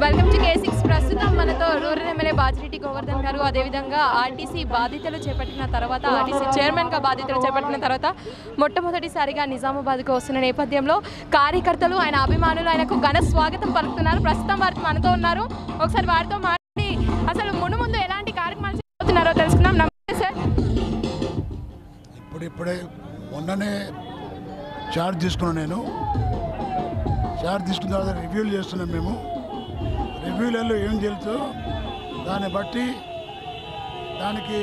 Welcome to K six ప్రస్తుతం మనతో rural MLA Bajireddy Govardhan గారు అదేవిధంగా ఆర్టీసీ బాధితులు చేపట్టిన తర్వాత ఆర్టీసీ చైర్మన్గా బాధితులు చేపట్టిన తర్వాత మొట్టమొదటిసారిగా నిజామాబాద్కు వస్తున్న నేపథ్యంలో కార్యకర్తలు ఆయన అభిమానులు ఆయనకు ఘన స్వాగతం పలుకుతున్నారు ప్రస్తుతం వారు మనతో ఉన్నారు ఒకసారి వారితో మాట్లాడి అసలు మును ముందు ఎలాంటి కార్యక్రమాలు చేయబోతున్నారో తెలుసుకుందాం నమస్తే సార్ ఇప్పుడు ఇప్పుడే మొన్ననే చార్జ్ తీసుకున్నాను నేను చార్జ్ తీసుకున్న తర్వాత రివ్యూలు చేస్తున్నాం మేము రివ్యూలలో ఏం తెలుసు దాన్ని బట్టి దానికి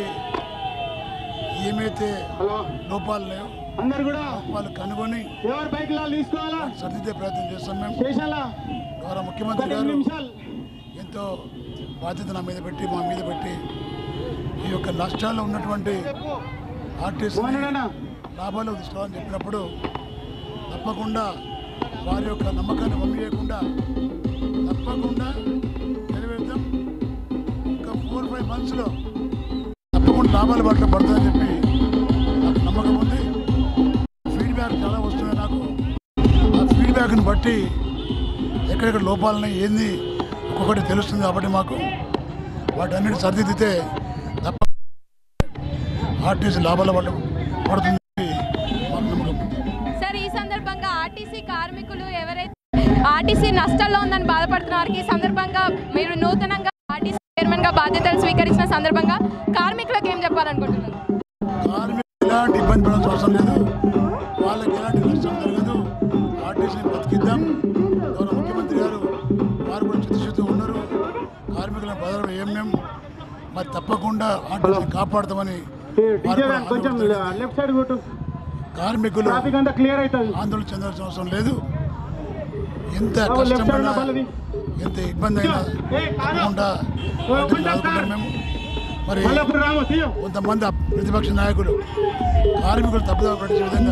ఏమైతే లోపాలు లేవు అందరు కూడా వాళ్ళు కనుగొని ఎవరి బైక్ లాలు తీసుకోవాలా సర్దిద్దే ప్రయత్నం చేస్తాం మేము స్టేషన్లా గౌరవ ముఖ్యమంత్రి ఒక రెండు గారు నిమిషాలు ఎంతో బాధ్యత నా మీద పెట్టి మా మీద పెట్టి ఈ యొక్క నష్టాల్లో ఉన్నటువంటి ఆర్టిస్ట్ ఓనరేనా? లాభాలు తీసుకోవాలని చెప్పినప్పుడు తప్పకుండా వారి యొక్క నమ్మకాన్ని వమ్మియకుండా తప్పకుండా నెరవేర్దాం ఒక ఫోర్ ఫైవ్ మంత్స్లో తప్పకుండా లాభాలు పట్ల పడుతుందని చెప్పి నాకు నమ్మకం ఉంది ఫీడ్బ్యాక్ చాలా వస్తున్నాయి నాకు ఆ ఫీడ్బ్యాక్ని బట్టి ఎక్కడెక్కడ లోపాలని ఏంది ఒక్కొక్కటి తెలుస్తుంది కాబట్టి మాకు వాటన్నిటి సరిదిద్దితే తప్ప ఆర్టీసీ లాభాల పట్ల పడుతుంది మాకు నమ్మకం సార్ ఈ సందర్భంగా ఆర్టీసీ కార్మికులు ఎవరైతే ఆర్టీసీ నష్టాల్లో ఉందని బాధపడుతున్న వారికి ఈ సందర్భంగా మీరు నూతనంగా ఆర్టీసీ చైర్మన్ గా బాధ్యతలు స్వీకరించిన సందర్భంగా కార్మికులకు ఏం చెప్పాలనుకుంటున్నారు కార్మికులు ఎలాంటి ఇబ్బంది పడాల్సిన అవసరం లేదు వాళ్ళకి ఎలాంటి నష్టం జరగదు ఆర్టీసీని బతికిద్దాం గౌరవ ముఖ్యమంత్రి గారు వారు కూడా చిత్తశుద్ధి ఉన్నారు కార్మికుల భద్రత ఏం మేము మరి తప్పకుండా ఆర్టీసీని కాపాడుతామని వారు కూడా కొంచెం ఆందోళన లెఫ్ట్ సైడ్ కొట్టు కార్మికులు ట్రాఫిక్ అంతా క్లియర్ అవుతుంది ఆందోళన చెందాల్సిన అవసరం లేదు ఎంత ఓ, left side కష్టమైనా ఉన్న పల్లవి. ఎంత ఇబ్బంది అయినా ఏ, కాదు. తప్పకుండా ఓ, వాటిని కొంచెం ఆదుకుంటాం సార్. మేము మరి మళ్ళీ అప్పుడు రాము తీయం కొంతమంది అప్- ప్రతిపక్ష నాయకులు కార్మికులు తప్పుదోవ పట్టించే విధంగా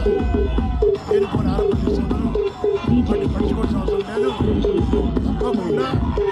లేనిపోని ఆరోపణలు చేస్తున్నారు వాటిని పట్టించుకోవాల్సిన అవసరం లేదు తప్పకుండా